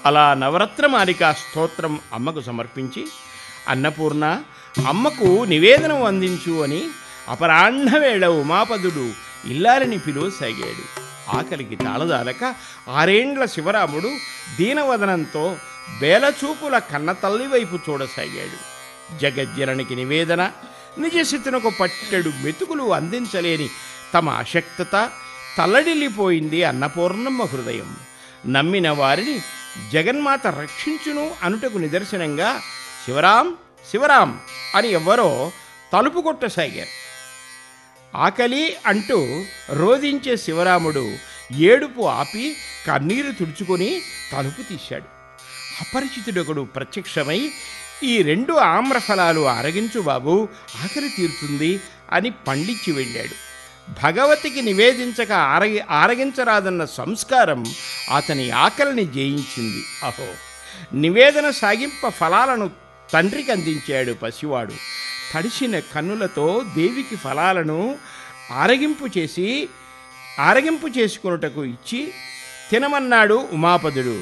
అలా నవరత్నమాలికా స్తోత్రం అమ్మకు సమర్పించి అన్నపూర్ణ అమ్మకు నివేదనం అందించు అని అపరాహ్నవేళ ఉమాపదుడు ఇల్లాలని పిలువసాగాడు ఆకలికి తాళదాలక ఆరేండ్ల శివరాముడు దీనవదనంతో బేలచూపుల కన్నతల్లి వైపు చూడసాగాడు జగజ్జననికి నివేదన నిజస్థితినకు పట్టెడు మెతుకులు అందించలేని తమ అశక్తత తల్లడిల్లిపోయింది అన్నపూర్ణమ్మ హృదయం నమ్మిన వారిని జగన్మాత రక్షించును అనుటకు నిదర్శనంగా శివరాం శివరాం అని ఎవ్వరో తలుపు కొట్టసాగారు ఆకలి అంటూ రోధించే శివరాముడు ఏడుపు ఆపి కన్నీరు తుడుచుకొని తలుపు తీశాడు అపరిచితుడొకడు ప్రత్యక్షమై ఈ రెండు ఆమ్రఫలాలు ఆరగించు బాబు ఆకలి తీరుతుంది అని పండించి వెళ్ళాడు భగవతికి నివేదించక ఆరగి ఆరగించరాదన్న సంస్కారం అతని ఆకలిని జయించింది అహో నివేదన సాగింప ఫలాలను తండ్రికి అందించాడు పసివాడు తడిసిన కన్నులతో దేవికి ఫలాలను ఆరగింపు చేసి ఆరగింపు చేసుకొనుటకు ఇచ్చి తినమన్నాడు ఉమాపదుడు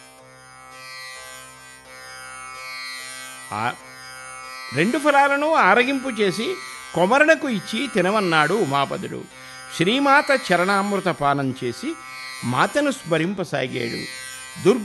ఆ- రెండు ఫలాలను ఆరగింపు చేసి కొమరణకు ఇచ్చి తినమన్నాడు ఉమాపదుడు శ్రీమాత చరణామృత పానం చేసి మాతను స్మరింపసాగాడు దుర్గ